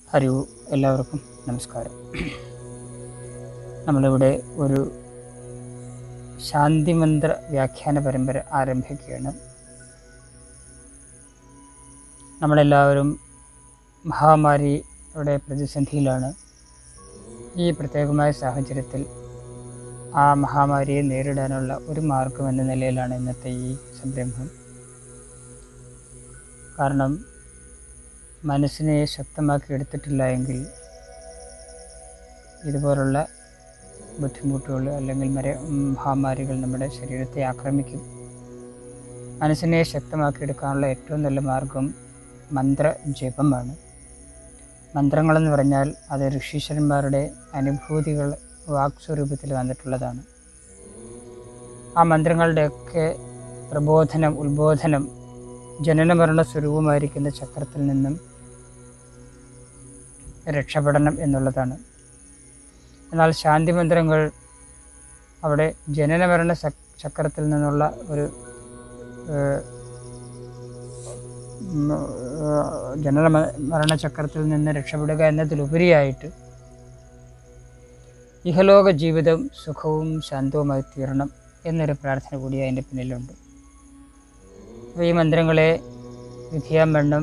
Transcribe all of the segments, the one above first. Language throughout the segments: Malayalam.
ഹരി ഓം. എല്ലാവർക്കും നമസ്കാരം നമ്മളിവിടെ ഒരു ശാന്തിമന്ത്ര വ്യാഖ്യാന പരമ്പര ആരംഭിക്കുകയാണ് നമ്മളെല്ലാവരും മഹാമാരിയുടെ പ്രതിസന്ധിയിലാണ് ഈ പ്രത്യേകമായ സാഹചര്യത്തിൽ ആ മഹാമാരിയെ നേരിടാനുള്ള ഒരു മാർഗം എന്ന നിലയിലാണ് ഇന്നത്തെ ഈ സംരംഭം കാരണം മനസ്സിനെ ശക്തമാക്കി എടുത്തിട്ടില്ല എങ്കിൽ ഇതുപോലുള്ള ബുദ്ധിമുട്ടുകൾ അല്ലെങ്കിൽ മര മഹാമാരികൾ നമ്മുടെ ശരീരത്തെ ആക്രമിക്കും മനസ്സിനെ ശക്തമാക്കി എടുക്കാനുള്ള ഏറ്റവും നല്ല മാർഗം മന്ത്ര ജപമാണ് മന്ത്രങ്ങളെന്ന് പറഞ്ഞാൽ അത് ഋഷീശ്വരന്മാരുടെ അനുഭൂതികൾ വാക്സ്വരൂപത്തിൽ വന്നിട്ടുള്ളതാണ് ആ മന്ത്രങ്ങളുടെയൊക്കെ പ്രബോധനം ഉത്ബോധനം ജനനമരണ സ്വരൂപമായിരിക്കുന്ന ചക്രത്തിൽ നിന്നും രക്ഷപ്പെടണം എന്നുള്ളതാണ് എന്നാൽ ശാന്തി മന്ത്രങ്ങൾ അവിടെ ജനനമരണ ച- ചക്രത്തിൽ നിന്നുള്ള ഒരു ഏഹ്, ഉം, ഏഹ്, ജനന മ- മരണചക്രത്തിൽ നിന്ന് രക്ഷപ്പെടുക എന്നതിലുപരിയായിട്ട് ഇഹലോക ജീവിതം സുഖവും ശാന്തവുമായി തീരണം എന്നൊരു പ്രാർത്ഥന കൂടി അതിൻ്റെ പിന്നിലുണ്ട് അപ്പോൾ ഈ മന്ത്രങ്ങളെ വിധിയാമ്പണ്ണം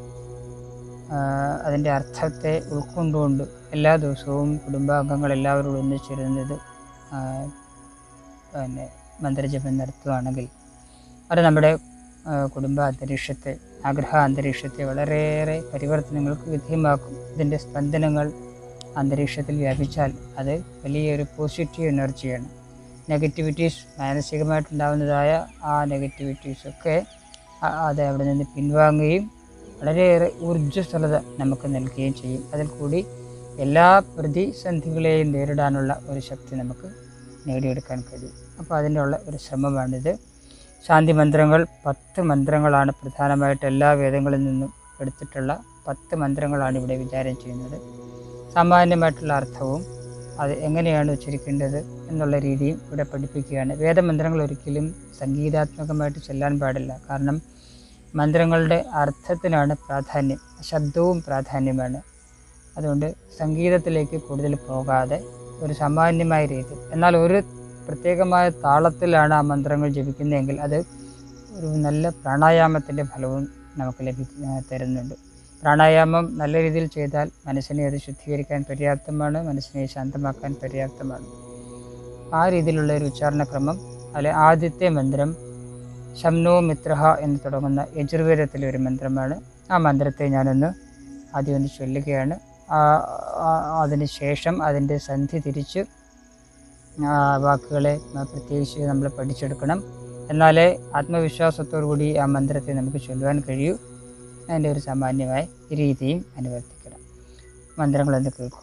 അതിൻ്റെ അർത്ഥത്തെ ഉൾക്കൊണ്ടുകൊണ്ട് എല്ലാ ദിവസവും കുടുംബാംഗങ്ങൾ എല്ലാവരോടും ഒന്നിച്ചിരുന്നത് ആ, പിന്നെ മന്ത്രജപം നടത്തുകയാണെങ്കിൽ അത് നമ്മുടെ ആ, കുടുംബ അന്തരീക്ഷത്തെ ആഗ്രഹ അന്തരീക്ഷത്തെ വളരെയേറെ പരിവർത്തനങ്ങൾക്ക് വിധേയമാക്കും ഇതിൻ്റെ സ്പന്ദനങ്ങൾ അന്തരീക്ഷത്തിൽ വ്യാപിച്ചാൽ അത് വലിയൊരു പോസിറ്റീവ് എനർജിയാണ് നെഗറ്റിവിറ്റീസ് മാനസികമായിട്ടുണ്ടാകുന്നതായ ആ നെഗറ്റിവിറ്റീസൊക്കെ ആ- അത് അവിടെ നിന്ന് പിൻവാങ്ങുകയും വളരെയേറെ ഊർജ്ജസ്വലത നമുക്ക് നൽകുകയും ചെയ്യും അതിൽ കൂടി എല്ലാ പ്രതിസന്ധികളെയും നേരിടാനുള്ള ഒരു ശക്തി നമുക്ക് നേടിയെടുക്കാൻ കഴിയും അപ്പോൾ അതിനുള്ള ഒരു ശ്രമമാണിത് ശാന്തി മന്ത്രങ്ങൾ പത്ത് മന്ത്രങ്ങളാണ് പ്രധാനമായിട്ട് എല്ലാ വേദങ്ങളിൽ നിന്നും എടുത്തിട്ടുള്ള പത്ത് മന്ത്രങ്ങളാണ് ഇവിടെ വിചാരം ചെയ്യുന്നത് സാമാന്യമായിട്ടുള്ള അർത്ഥവും അത് എങ്ങനെയാണ് ഉച്ചരിക്കേണ്ടത് എന്നുള്ള രീതിയും ഇവിടെ പഠിപ്പിക്കുകയാണ് വേദമന്ത്രങ്ങൾ ഒരിക്കലും സംഗീതാത്മകമായിട്ട് ചെല്ലാൻ പാടില്ല കാരണം മന്ത്രങ്ങളുടെ അർത്ഥത്തിനാണ് പ്രാധാന്യം ശബ്ദവും പ്രാധാന്യമാണ് അതുകൊണ്ട് സംഗീതത്തിലേക്ക് കൂടുതൽ പോകാതെ ഒരു സാമാന്യമായ രീതി എന്നാൽ ഒരു പ്രത്യേകമായ താളത്തിലാണ് ആ മന്ത്രങ്ങൾ ജപിക്കുന്നതെങ്കിൽ അത് ഒരു നല്ല പ്രാണായാമത്തിൻ്റെ ഫലവും നമുക്ക് ലഭിക്കുന്ന തരുന്നുണ്ട് പ്രാണായാമം നല്ല രീതിയിൽ ചെയ്താൽ മനസ്സിനെ അത് ശുദ്ധീകരിക്കാൻ പര്യാപ്തമാണ് മനസ്സിനെ ശാന്തമാക്കാൻ പര്യാപ്തമാണ് ആ രീതിയിലുള്ള ഒരു ഉച്ചാരണക്രമം അതിലെ ആദ്യത്തെ മന്ത്രം ശംനോ മിത്രഹ എന്ന് തുടങ്ങുന്ന യജുർവേദത്തിലെ ഒരു മന്ത്രമാണ് ആ മന്ത്രത്തെ ഞാനൊന്ന് ആദ്യം ഒന്ന് ചൊല്ലുകയാണ് ആ- ആ- അതിന് ശേഷം അതിൻ്റെ സന്ധി തിരിച്ച് ആ വാക്കുകളെ ന- പ്രത്യേകിച്ച് നമ്മൾ പഠിച്ചെടുക്കണം എന്നാലേ ആത്മവിശ്വാസത്തോടു കൂടി ആ മന്ത്രത്തെ നമുക്ക് ചൊല്ലുവാൻ കഴിയൂ അതിൻ്റെ ഒരു സാമാന്യമായ രീതിയും അനുവർത്തിക്കണം മന്ത്രങ്ങളെന്ന് കേൾക്കൂ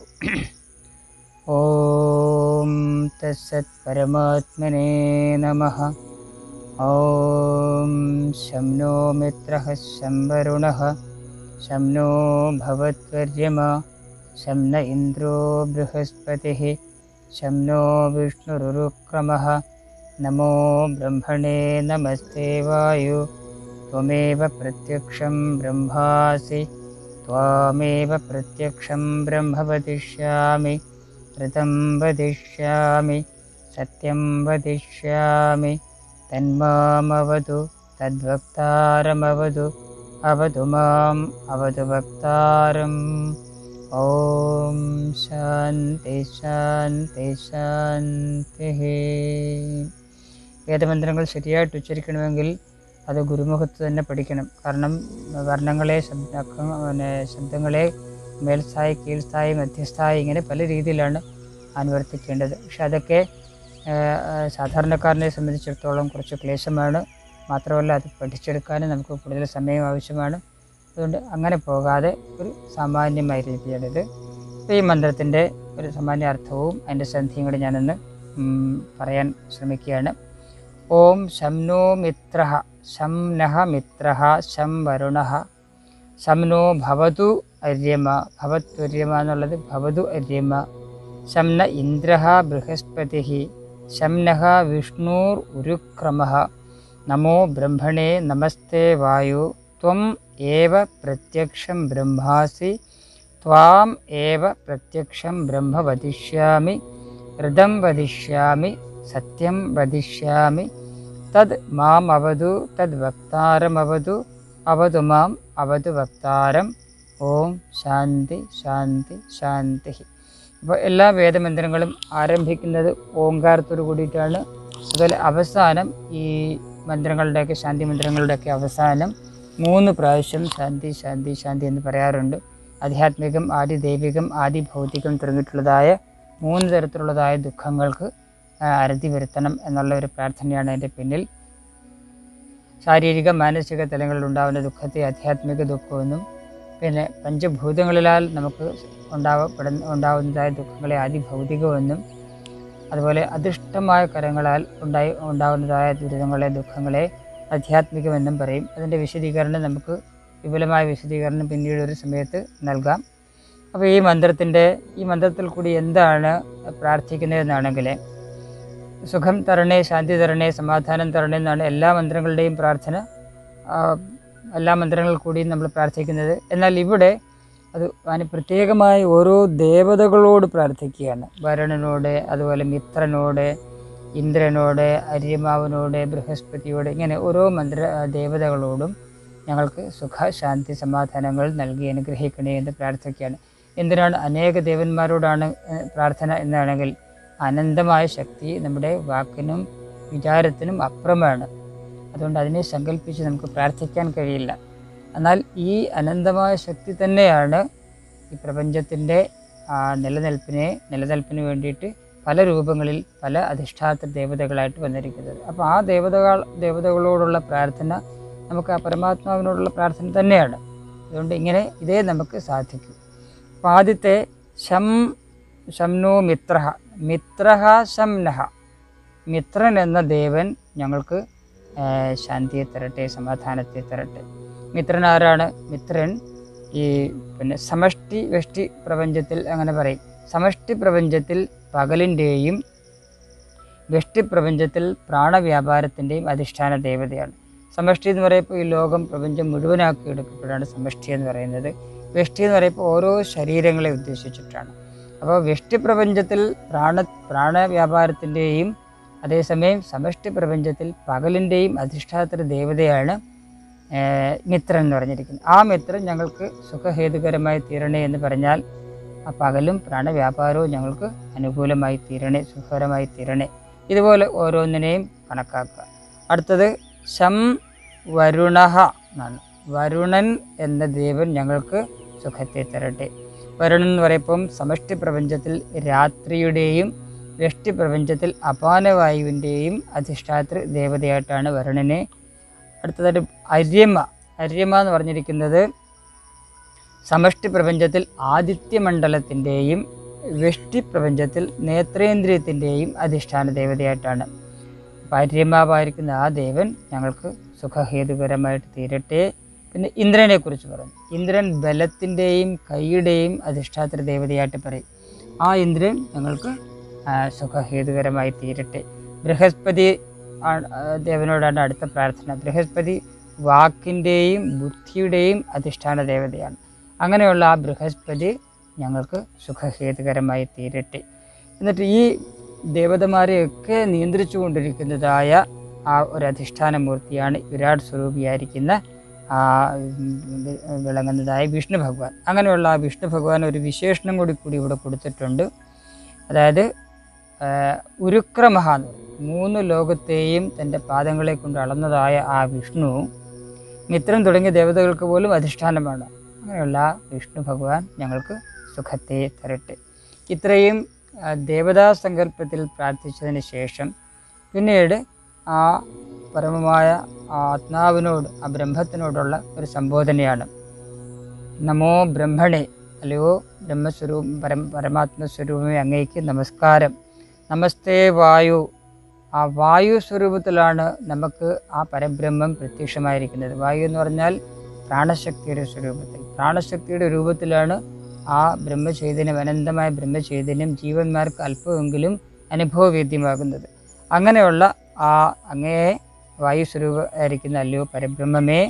ഓം തസ്സത് പരമാത്മനേ നമഃ ॐ शं नो मित्रः शं वरुणः शं नो भवत्वर्यमा शं न इन्द्रो बृहस्पतिः शं नो विष्णुरुरुक्रमः नमो ब्रह्मणे नमस्ते वायु त्वमेव प्रत्यक्षं ब्रह्मासि त्वामेव प्रत्यक्षं ब्रह्म वदिष्यामि ऋतं वदिष्यामि सत्यं वदिष्यामि തന്മാമവതു തദ്വക്താരമവതു അവതു മാം അവതു വക്താരം ഓം ശാന്തി ശാന്തി ശാന്തി വേദമന്ത്രങ്ങൾ ശരിയായിട്ട് ഉച്ചരിക്കണമെങ്കിൽ അത് ഗുരുമുഖത്ത് തന്നെ പഠിക്കണം കാരണം വർണ്ണങ്ങളെ ശബ്ദ അക്ക- പിന്നെ ശബ്ദങ്ങളെ മേൽസ്ഥായി കീഴ്സ്ഥായി മധ്യസ്ഥായി ഇങ്ങനെ പല രീതിയിലാണ് അനുവർത്തിക്കേണ്ടത് പക്ഷെ അതൊക്കെ ആഹ് സാധാരണക്കാരനെ സംബന്ധിച്ചിടത്തോളം കുറച്ച് ക്ലേശമാണ് മാത്രമല്ല അത് പഠിച്ചെടുക്കാനും നമുക്ക് കൂടുതൽ സമയം ആവശ്യമാണ് അതുകൊണ്ട് അങ്ങനെ പോകാതെ ഒരു സാമാന്യമായ രീതിയാണിത് അപ്പോൾ ഈ മന്ത്രത്തിൻ്റെ ഒരു സാമാന്യ അർത്ഥവും അതിൻ്റെ സന്ധിയും കൂടി ഞാനൊന്ന് ഉം, പറയാൻ ശ്രമിക്കുകയാണ് ഓം ശം നോ മിത്ര ശം നഹ മിത്ര ശം വരുണ ശം നോ ഭവതു അര്യമ ഭവത്വര്യമ എന്നുള്ളത് ഭവതു അര്യമ ശം ന ഇന്ദ്ര ബൃഹസ്പതി ശം നഃ വിഷ്ണുർ ഉരുക്രമ നമോ ബ്രഹ്മണേ നമസ്തേ വായു ത്വം ഏവ പ്രത്യക്ഷം ബ്രഹ്മാസി ത്വാം ഏവ പ്രത്യക്ഷം ബ്രഹ്മ വദിഷ്യാമി ഋതം വദിഷ്യാമി സത്യം വദിഷ്യാമി തദ് മാം അവതു തദ് വക്താരം അവതു അവതു മാം അവതു വക്താരം ഓം ശാന്തി ശാന്തി ശാന്തി അപ്പോൾ എല്ലാ വേദമന്ത്രങ്ങളും ആരംഭിക്കുന്നത് ഓങ്കാരത്തോട് കൂടിയിട്ടാണ് അതുപോലെ അവസാനം ഈ മന്ത്രങ്ങളുടെയൊക്കെ ശാന്തി മന്ത്രങ്ങളുടെയൊക്കെ അവസാനം മൂന്ന് പ്രാവശ്യം ശാന്തി ശാന്തി ശാന്തി എന്ന് പറയാറുണ്ട് ആധ്യാത്മികം ആദി ദൈവികം ആദി ഭൗതികം തുടങ്ങിയിട്ടുള്ളതായ മൂന്ന് തരത്തിലുള്ളതായ ദുഃഖങ്ങൾക്ക് ആ, അറുതി വരുത്തണം എന്നുള്ള ഒരു പ്രാർത്ഥനയാണ് അതിൻ്റെ പിന്നിൽ ശാരീരിക മാനസിക തലങ്ങളിൽ ഉണ്ടാകുന്ന ദുഃഖത്തെ ആധ്യാത്മിക ദുഃഖമെന്നും പിന്നെ പഞ്ചഭൂതങ്ങളിലാൽ നമുക്ക് ഉണ്ടാവപ്പെടുന്ന ഉണ്ടാവുന്നതായ ദുഃഖങ്ങളെ ആദി ഭൗതികമെന്നും അതുപോലെ അദൃഷ്ടമായ കരങ്ങളാൽ ഉണ്ടായി ഉണ്ടാകുന്നതായ ദുരിതങ്ങളെ ദുഃഖങ്ങളെ ആധ്യാത്മികമെന്നും പറയും അതിൻ്റെ വിശദീകരണം നമുക്ക് വിപുലമായ വിശദീകരണം പിന്നീട് ഒരു സമയത്ത് നൽകാം അപ്പോൾ ഈ മന്ത്രത്തിൻ്റെ ഈ മന്ത്രത്തിൽ കൂടി എന്താണ് പ്രാർത്ഥിക്കുന്നതെന്നാണെങ്കിൽ സുഖം തരണേ ശാന്തി തരണേ സമാധാനം തരണേ എന്നാണ് എല്ലാ മന്ത്രങ്ങളുടെയും പ്രാർത്ഥന ആ, എല്ലാ മന്ത്രങ്ങളിൽ കൂടിയും നമ്മൾ പ്രാർത്ഥിക്കുന്നത് എന്നാൽ ഇവിടെ അത് അതിന് പ്രത്യേകമായി ഓരോ ദേവതകളോട് പ്രാർത്ഥിക്കുകയാണ് വരുണനോട് അതുപോലെ മിത്രനോട് ഇന്ദ്രനോട് അര്യമാവനോട് ബൃഹസ്പതിയോട് ഇങ്ങനെ ഓരോ മന്ത്ര ദേവതകളോടും ഞങ്ങൾക്ക് സുഖ ശാന്തി സമാധാനങ്ങൾ നൽകി അനുഗ്രഹിക്കണേ എന്ന് പ്രാർത്ഥിക്കുകയാണ് എന്തിനാണ് അനേക ദേവന്മാരോടാണ് ഏഹ്, പ്രാർത്ഥന എന്നാണെങ്കിൽ അനന്തമായ ശക്തി നമ്മുടെ വാക്കിനും വിചാരത്തിനും അപ്പുറമാണ് അതുകൊണ്ട് അതിനെ സങ്കല്പിച്ച് നമുക്ക് പ്രാർത്ഥിക്കാൻ കഴിയില്ല എന്നാൽ ഈ അനന്തമായ ശക്തി തന്നെയാണ് ഈ പ്രപഞ്ചത്തിൻ്റെ ആ, നിലനിൽപ്പിനെ നിലനിൽപ്പിന് വേണ്ടിയിട്ട് പല രൂപങ്ങളിൽ പല അധിഷ്ഠാത്ര ദേവതകളായിട്ട് വന്നിരിക്കുന്നത് അപ്പോൾ ആ ദേവതകൾ ദേവതകളോടുള്ള പ്രാർത്ഥന നമുക്ക് ആ പരമാത്മാവിനോടുള്ള പ്രാർത്ഥന തന്നെയാണ് അതുകൊണ്ട് ഇങ്ങനെ ഇതേ നമുക്ക് സാധിക്കും അപ്പോൾ ആദ്യത്തെ ശം ശംനോ മിത്ര മിത്ര ശംനഹ മിത്രൻ എന്ന ദേവൻ ഞങ്ങൾക്ക് ആ, ശാന്തിയെ തരട്ടെ സമാധാനത്തെ തരട്ടെ മിത്രൻ ആരാണ് മിത്രൻ ഈ പിന്നെ സമഷ്ടി വെഷ്ടി പ്രപഞ്ചത്തിൽ അങ്ങനെ പറയും സമഷ്ടി പ്രപഞ്ചത്തിൽ പകലിൻ്റെയും വെഷ്ടി പ്രപഞ്ചത്തിൽ പ്രാണവ്യാപാരത്തിൻ്റെയും അധിഷ്ഠാന ദേവതയാണ് സമഷ്ടി എന്ന് പറയുമ്പോൾ ഈ ലോകം പ്രപഞ്ചം മുഴുവനാക്കി എടുക്കപ്പെടാണ് സമഷ്ടി എന്ന് പറയുന്നത് വെഷ്ടി എന്ന് പറയുമ്പോൾ ഓരോ ശരീരങ്ങളെ ഉദ്ദേശിച്ചിട്ടാണ് അപ്പോൾ വെഷ്ടി പ്രപഞ്ചത്തിൽ പ്രാണ പ്രാണവ്യാപാരത്തിൻ്റെയും അതേസമയം സമഷ്ടി പ്രപഞ്ചത്തിൽ പകലിൻ്റെയും അധിഷ്ഠാത്ര ദേവതയാണ് ഏർ, മിത്രൻ എന്ന് പറഞ്ഞിരിക്കുന്നത് ആ മിത്രൻ ഞങ്ങൾക്ക് സുഖഹേതുകരമായി തീരണേ എന്ന് പറഞ്ഞാൽ ആ പകലും പ്രാണവ്യാപാരവും ഞങ്ങൾക്ക് അനുകൂലമായി തീരണേ സുഖകരമായി തീരണേ ഇതുപോലെ ഓരോന്നിനെയും കണക്കാക്കുക അടുത്തത് ശം വരുണഹ എന്നാണ് വരുണൻ എന്ന ദേവൻ ഞങ്ങൾക്ക് സുഖത്തെ തരട്ടെ വരുണൻ എന്ന് പറയുമ്പം സമഷ്ടി പ്രപഞ്ചത്തിൽ രാത്രിയുടെയും വ്യഷ്ടി പ്രപഞ്ചത്തിൽ അപാനവായുവിൻ്റെയും അധിഷ്ഠാതൃ ദേവതയായിട്ടാണ് വരുണനെ അടുത്തതായിട്ട് അര്യമ്മ അര്യമ്മ എന്ന് പറഞ്ഞിരിക്കുന്നത് സമഷ്ടി പ്രപഞ്ചത്തിൽ ആദിത്യമണ്ഡലത്തിൻ്റെയും വ്യഷ്ടി പ്രപഞ്ചത്തിൽ നേത്രേന്ദ്രിയത്തിൻ്റെയും അധിഷ്ഠാന ദേവതയായിട്ടാണ് അപ്പോൾ അര്യമ്മാവായിരിക്കുന്ന ആ ദേവൻ ഞങ്ങൾക്ക് സുഖഹേതുകരമായിട്ട് തീരട്ടെ പിന്നെ ഇന്ദ്രനെ കുറിച്ച് പറഞ്ഞു ഇന്ദ്രൻ ബലത്തിൻ്റെയും കൈയുടെയും അധിഷ്ഠാത്ര ദേവതയായിട്ട് പറയും ആ ഇന്ദ്രൻ ഞങ്ങൾക്ക് ആ, സുഖഹേതുകരമായി തീരട്ടെ ബൃഹസ്പതി ആണ് ആ, ദേവനോടാണ് അടുത്ത പ്രാർത്ഥന ബൃഹസ്പതി വാക്കിൻ്റെയും ബുദ്ധിയുടെയും അധിഷ്ഠാന ദേവതയാണ് അങ്ങനെയുള്ള ആ ബൃഹസ്പതി ഞങ്ങൾക്ക് സുഖഹേതുകരമായി തീരട്ടെ എന്നിട്ട് ഈ ദേവതമാരെയൊക്കെ നിയന്ത്രിച്ചു കൊണ്ടിരിക്കുന്നതായ ആ ഒരു അധിഷ്ഠാന മൂർത്തിയാണ് വിരാട് സ്വരൂപിയായിരിക്കുന്ന ആ ഉം, വി- വിളങ്ങുന്നതായ വിഷ്ണു ഭഗവാൻ അങ്ങനെയുള്ള ആ വിഷ്ണു ഭഗവാൻ ഒരു വിശേഷണം കൂടി കൂടി ഇവിടെ കൊടുത്തിട്ടുണ്ട് അതായത് ആ, ഉരുക്രമഹ എന്ന് പറയും. മൂന്ന് ലോകത്തെയും തൻ്റെ പാദങ്ങളെ കൊണ്ട് അളന്നതായ ആ വിഷ്ണു മിത്രൻ തുടങ്ങിയ ദേവതകൾക്ക് പോലും അധിഷ്ഠാനമാണ് അങ്ങനെയുള്ള ആ വിഷ്ണു ഭഗവാൻ ഞങ്ങൾക്ക് സുഖത്തെ തരട്ടെ ഇത്രയും ആ, ദേവതാ സങ്കല്പത്തിൽ പ്രാർത്ഥിച്ചതിന് ശേഷം പിന്നീട് ആ പരമമായ ആ ആത്മാവിനോട് ആ ബ്രഹ്മത്തിനോടുള്ള ഒരു സംബോധനയാണ് നമോ ബ്രഹ്മണേ അല്ലയോ ബ്രഹ്മസ്വരൂപം പരം പരമാത്മസ്വരൂപമേ അങ്ങേക്ക് നമസ്കാരം നമസ്തേ വായു ആ വായു സ്വരൂപത്തിലാണ് നമുക്ക് ആ പരബ്രഹ്മം പ്രത്യക്ഷമായിരിക്കുന്നത് വായു എന്ന് പറഞ്ഞാൽ പ്രാണശക്തിയുടെ സ്വരൂപത്തിൽ പ്രാണശക്തിയുടെ രൂപത്തിലാണ് ആ ബ്രഹ്മചൈതന്യം അനന്തമായ ബ്രഹ്മചൈതന്യം ജീവന്മാർക്ക് അല്പമെങ്കിലും അനുഭവവേദ്യമാകുന്നത് അങ്ങനെയുള്ള ആ അങ്ങേ വായു സ്വരൂപമായിരിക്കുന്ന അല്ലയോ പരബ്രഹ്മമേ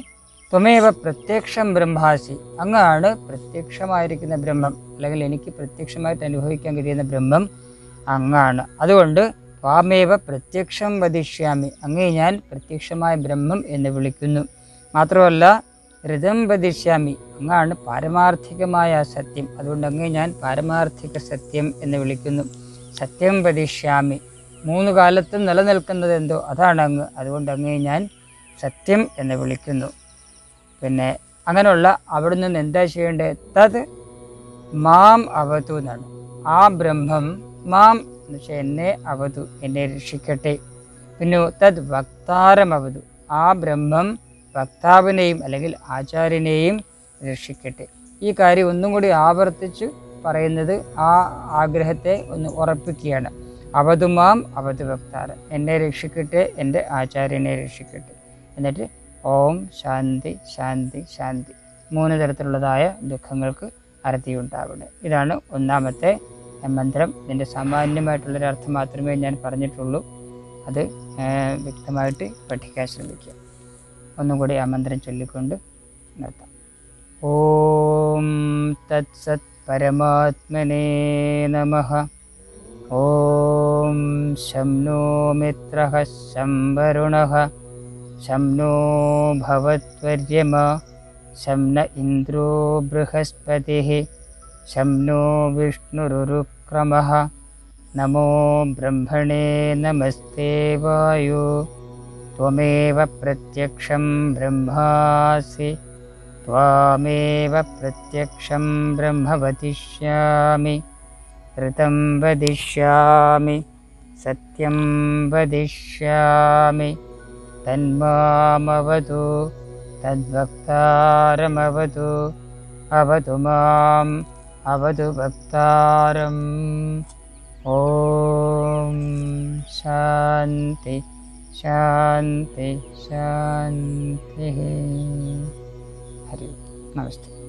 ത്വമേവ പ്രത്യക്ഷം ബ്രഹ്മാസി അങ്ങാണ് പ്രത്യക്ഷമായിരിക്കുന്ന ബ്രഹ്മം അല്ലെങ്കിൽ എനിക്ക് പ്രത്യക്ഷമായിട്ട് അനുഭവിക്കാൻ കഴിയുന്ന ബ്രഹ്മം അങ്ങാണ് അതുകൊണ്ട് ത്വാമേവ പ്രത്യക്ഷം വദിഷ്യാമി അങ്ങേ ഞാൻ പ്രത്യക്ഷമായ ബ്രഹ്മം എന്ന് വിളിക്കുന്നു മാത്രമല്ല ഋതം വദിഷ്യാമി അങ്ങാണ് പാരമാർത്ഥികമായ സത്യം അതുകൊണ്ട് അങ്ങേ ഞാൻ പാരമാർത്ഥിക സത്യം എന്ന് വിളിക്കുന്നു സത്യം വദിഷ്യാമി മൂന്ന് കാലത്തും നിലനിൽക്കുന്നത് എന്തോ അതാണ് അങ്ങ് അതുകൊണ്ട് അങ്ങേ ഞാൻ സത്യം എന്ന് വിളിക്കുന്നു പിന്നെ അങ്ങനെയുള്ള അവിടെ നിന്ന് എന്താ ചെയ്യേണ്ടത് തത് മാം അവതു എന്നാണ് ആ ബ്രഹ്മം മാം എന്ന് വെച്ചാൽ എന്നെ അവതു എന്നെ രക്ഷിക്കട്ടെ പിന്നെ തത് വക്താരം അവതു ആ ബ്രഹ്മം വക്താവിനെയും അല്ലെങ്കിൽ ആചാര്യനെയും രക്ഷിക്കട്ടെ ഈ കാര്യം ഒന്നും കൂടി ആവർത്തിച്ച് പറയുന്നത് ആ ആഗ്രഹത്തെ ഒന്ന് ഉറപ്പിക്കുകയാണ് അവതുമാം അവതു വക്താരം എന്നെ രക്ഷിക്കട്ടെ എൻ്റെ ആചാര്യനെ രക്ഷിക്കട്ടെ എന്നിട്ട് ഓം ശാന്തി ശാന്തി ശാന്തി മൂന്ന് തരത്തിലുള്ളതായ ദുഃഖങ്ങൾക്ക് അറുതിയുണ്ടാവണേ ഇതാണ് ഒന്നാമത്തെ മന്ത്രം ഇതിൻ്റെ സാമാന്യമായിട്ടുള്ളൊരു അർത്ഥം മാത്രമേ ഞാൻ പറഞ്ഞിട്ടുള്ളൂ അത് ഏർ, വ്യക്തമായിട്ട് പഠിക്കാൻ ശ്രമിക്കുക ഒന്നും കൂടി ആ മന്ത്രം ചൊല്ലിക്കൊണ്ട് നിർത്താം ഓം തത്സത് പരമാത്മനേ നമഃ ഓം ശം നോ മിത്രഃ ശം വരുണഃ ശം നോ ഭവത്വർയമ ശം ന ഇന്ദ്രോ ബൃഹസ്പതിः ശം നോ വിഷ്ണുരുരുക്രമः നമോ ബ്രഹ്മണേ നമസ്തേ വായു त्वमेव प्रत्यक्षं ब्रह्मासि त्वामेव प्रत्यक्षं ब्रह्म वदिष्यामि ऋतं वदिष्यामि सत्यं वदिष्यामि तन्मामवतु तद्वक्तारमवतु अवतु माम् अवतु वक्तारम् ॐ शान्ति शान्ति शान्तिः हरि ओम्। नमस्ते